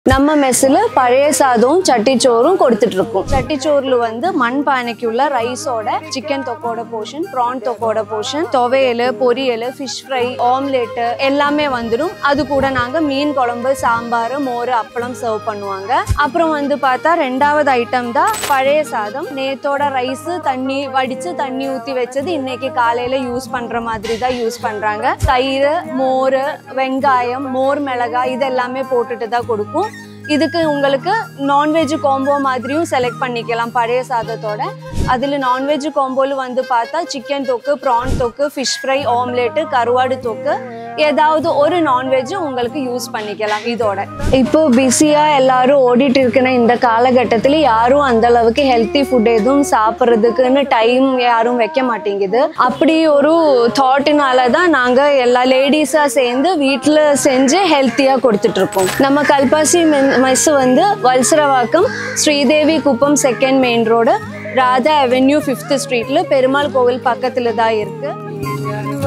நம்ம மெஸ்ஸில் பழைய சாதம் சட்டிச்சோறும் கொடுத்துட்டு இருக்கோம் சட்டிச்சோறுல வந்து மண் பானைக்குள்ள ரைஸோட சிக்கன் தொக்கோட போர்ஷன் ப்ரான் தொக்கோட போர்ஷன் துவையல் பொரியல் ஃபிஷ் ஃப்ரை ஆம்லெட் எல்லாமே வந்துடும் அது கூட நாங்க மீன் குழம்பு சாம்பார் மோர் அப்பளம் சர்வ் பண்ணுவாங்க அப்புறம் வந்து பார்த்தா ரெண்டாவது ஐட்டம் தான் பழைய சாதம் நேத்தோட ரைஸ் தண்ணி வடிச்சு தண்ணி ஊத்தி வச்சது இன்னைக்கு காலையில யூஸ் பண்ற மாதிரி தான் யூஸ் பண்றாங்க தயிர் மோர் வெங்காயம் மோர் மிளகாய் இது எல்லாமே போட்டுட்டு தான் கொடுக்கும் இதுக்கு உங்களுக்கு நான்வெஜ் காம்போ மாதிரியும் செலக்ட் பண்ணிக்கலாம் பழைய சாதத்தோட அதில் நான்வெஜ் காம்போல வந்து பார்த்தா சிக்கன் தொக்கு ப்ரான் தொக்கு ஃபிஷ் ஃப்ரை ஆம்லெட்டு கருவாடு தொக்கு ஏதாவது ஒரு நான்வெஜ் உங்களுக்கு யூஸ் பண்ணிக்கலாம் இதோட இப்போ பிஸியாக எல்லாரும் ஓடிட்டு இருக்கிற இந்த காலகட்டத்தில் யாரும் அந்த அளவுக்கு ஹெல்த்தி ஃபுட் எதுவும் சாப்பிட்றதுக்குன்னு டைம் யாரும் வைக்க மாட்டேங்குது அப்படி ஒரு தாட்டினால தான் நாங்கள் எல்லா லேடிஸாக சேர்ந்து வீட்டில் செஞ்சு ஹெல்த்தியாக கொடுத்துட்ருக்கோம் நம்ம கல்பாசி மெஸ் வந்து Valasaravakkam Sridevi Kuppam second main road Radha avenue fifth ஸ்ட்ரீட்டில் பெருமாள் கோவில் பக்கத்தில் தான் இருக்குது